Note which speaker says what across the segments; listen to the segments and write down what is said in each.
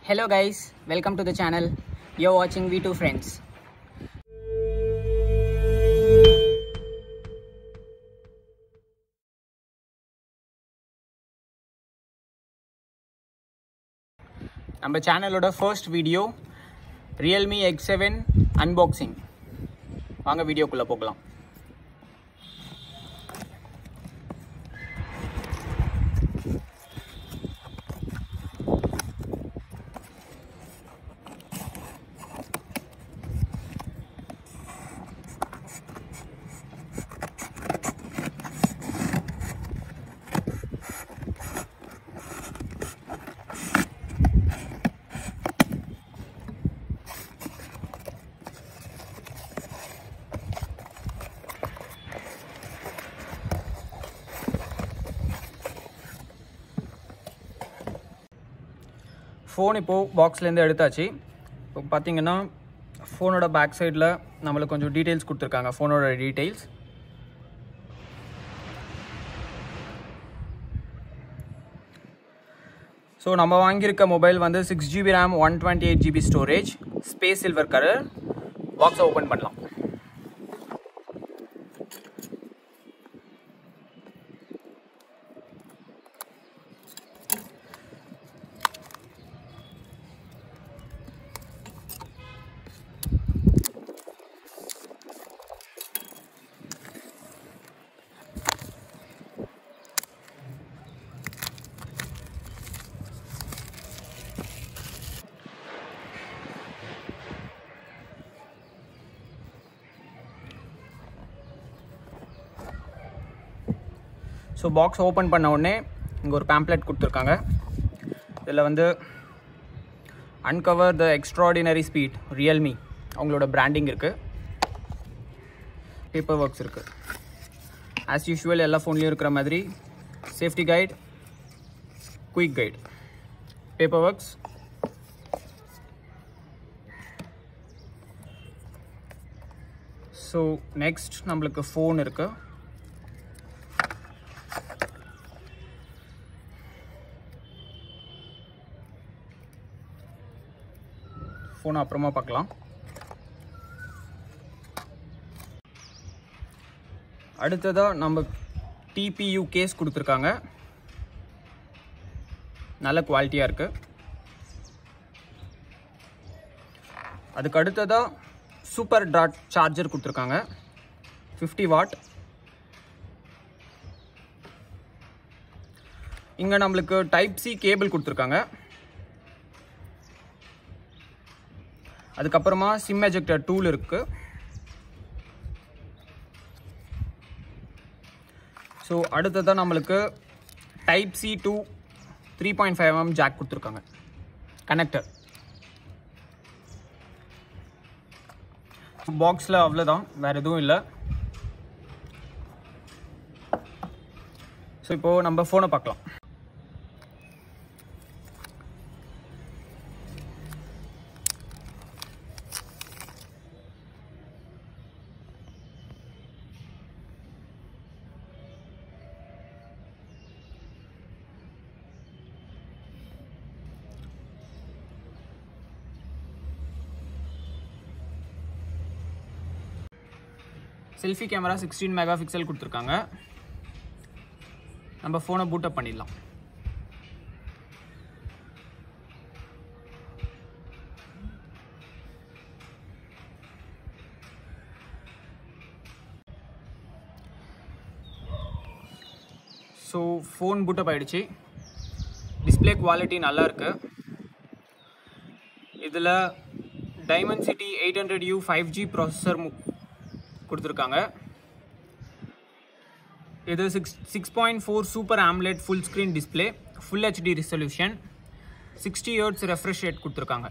Speaker 1: Hello guys, welcome to the channel. You're watching V2 Friends. நம்ம சேனலோட first video Realme X seven unboxing வாங்க வீடியோக்குள்ளே போகலாம் phone இப்போது பாக்ஸ்லேருந்து எடுத்தாச்சு இப்போ பார்த்தீங்கன்னா ஃபோனோட பேக் சைடில் நம்மளுக்கு கொஞ்சம் டீட்டெயில்ஸ் கொடுத்துருக்காங்க ஃபோனோட டீட்டெயில்ஸ் ஸோ நம்ம வாங்கியிருக்க மொபைல் வந்து six GB RAM one twenty eight GB storage space silver colour பாக்ஸை ஓப்பன் பண்ணலாம் ஸோ பாக்ஸ் ஓப்பன் பண்ண உடனே இங்கே ஒரு பேம்ப்ளெட் கொடுத்துருக்காங்க இதில் வந்து uncover the extraordinary speed Realme அவங்களோட பிராண்டிங் இருக்குது பேப்பர் ஒர்க்ஸ் இருக்குது ஆஸ் யூஷுவல் எல்லா ஃபோன்லேயும் இருக்கிற மாதிரி safety guide quick guide paper works so next நம்மளுக்கு ஃபோன் இருக்குது ஃபோன் அப்புறமா பார்க்கலாம் அடுத்ததாக நம்ம டிபியூ கேஸ் கொடுத்துருக்காங்க நல்ல குவாலிட்டியாக இருக்குது அதுக்கு அடுத்ததாக சூப்பர் டாட் சார்ஜர் கொடுத்துருக்காங்க ஃபிஃப்டி வாட் இங்கே நம்மளுக்கு டைப் சி கேபிள் கொடுத்துருக்காங்க அதுக்கப்புறமா சிம் எஜெக்டர் டூல் இருக்கு ஸோ அடுத்ததான் நம்மளுக்கு type C to three point five M jack கொடுத்துருக்காங்க கனெக்டர் பாக்ஸில் அவ்வளோதான் வேறு எதுவும் இல்லை ஸோ இப்போது நம்ம ஃபோனை பார்க்கலாம் selfie camera sixteen mega pixel கொடுத்துருக்காங்க நம்ம ஃபோனை பூட்டப் பண்ணிடலாம் ஸோ ஃபோன் பூட்டப் ஆயிடுச்சு டிஸ்பிளே குவாலிட்டி நல்லா இருக்கு இதில் Dimensity eight hundred U five G processor கொடுத்துருக்காங்க இது six six point four super AMOLED full screen display full HD resolution sixty hertz refresh rate கொடுத்துருக்காங்க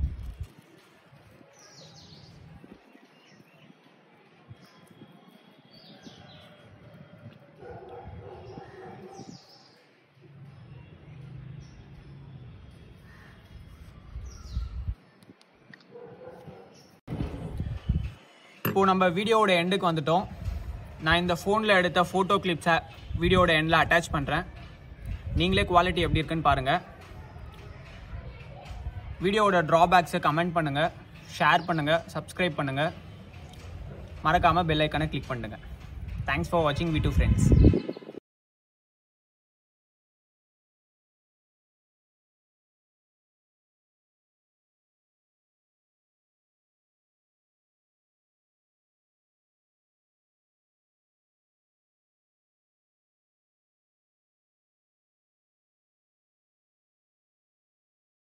Speaker 1: இப்போது நம்ம வீடியோவோட எண்டுக்கு வந்துட்டோம் நான் இந்த ஃபோனில் எடுத்த ஃபோட்டோ கிளிப்ஸை வீடியோட எண்டில் அட்டாச் பண்ணுறேன் நீங்களே குவாலிட்டி எப்படி இருக்குன்னு பாருங்கள் வீடியோவோட ட்ராபேக்ஸை கமெண்ட் பண்ணுங்கள் ஷேர் பண்ணுங்கள் சப்ஸ்கிரைப் பண்ணுங்கள் மறக்காமல் பெல் ஐக்கானை கிளிக் பண்ணுங்கள் தேங்க்ஸ் ஃபார் வாட்சிங் வி டூ ஃப்ரெண்ட்ஸ்